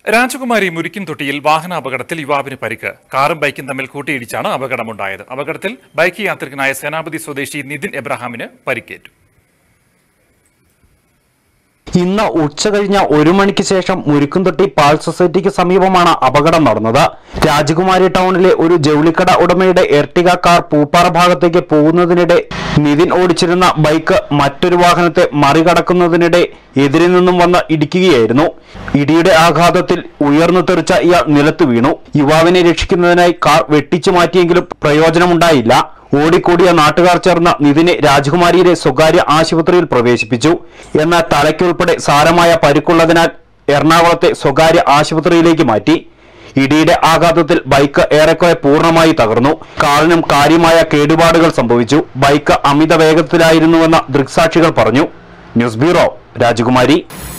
രാജകുമാരി മുരിക്കിൻ തൊട്ടിയിൽ വാഹനാപകടത്തിൽ യുവാവിന് പരിക്ക് കാറും ബൈക്കും തമ്മിൽ കൂട്ടിയിടിച്ചാണ് അപകടമുണ്ടായത് അപകടത്തിൽ ബൈക്ക് യാത്രികനായ സേനാപതി സ്വദേശി നിതിൻ എബ്രഹാമിന് പരിക്കേറ്റു ഇന്ന് ഉച്ചകഴിഞ്ഞ ഒരു മണിക്ക് ശേഷം മുരുക്കുംതൊട്ടി പാൽ സൊസൈറ്റിക്ക് സമീപമാണ് അപകടം നടന്നത് രാജകുമാരി ടൗണിലെ ഒരു ജൗളിക്കട ഉടമയുടെ എർട്ടിക കാർ പൂപ്പാറ ഭാഗത്തേക്ക് പോകുന്നതിനിടെ നിതിൻ ഓടിച്ചിരുന്ന ബൈക്ക് മറ്റൊരു വാഹനത്തെ മറികടക്കുന്നതിനിടെ എതിരിൽ നിന്നും വന്ന് ഇടിക്കുകയായിരുന്നു ഇടിയുടെ ആഘാതത്തിൽ ഉയർന്നു തെറിച്ച ഇയാൾ നിലത്ത് വീണു യുവാവിനെ രക്ഷിക്കുന്നതിനായി കാർ വെട്ടിച്ചു മാറ്റിയെങ്കിലും പ്രയോജനമുണ്ടായില്ല ഓടിക്കൂടിയ നാട്ടുകാർ ചേർന്ന് നിതിനെ രാജകുമാരിയിലെ സ്വകാര്യ ആശുപത്രിയിൽ പ്രവേശിപ്പിച്ചു എന്നാൽ തലയ്ക്കുൾപ്പെടെ സാരമായ പരിക്കുള്ളതിനാൽ എറണാകുളത്തെ സ്വകാര്യ ആശുപത്രിയിലേക്ക് മാറ്റി ഇടിയുടെ ആഘാതത്തിൽ ബൈക്ക് ഏറെക്കുറെ പൂർണ്ണമായി തകർന്നു കാറിനും കാര്യമായ കേടുപാടുകൾ സംഭവിച്ചു ബൈക്ക് അമിത വേഗത്തിലായിരുന്നുവെന്ന് ദൃക്സാക്ഷികൾ പറഞ്ഞു ന്യൂസ് ബ്യൂറോ രാജകുമാരി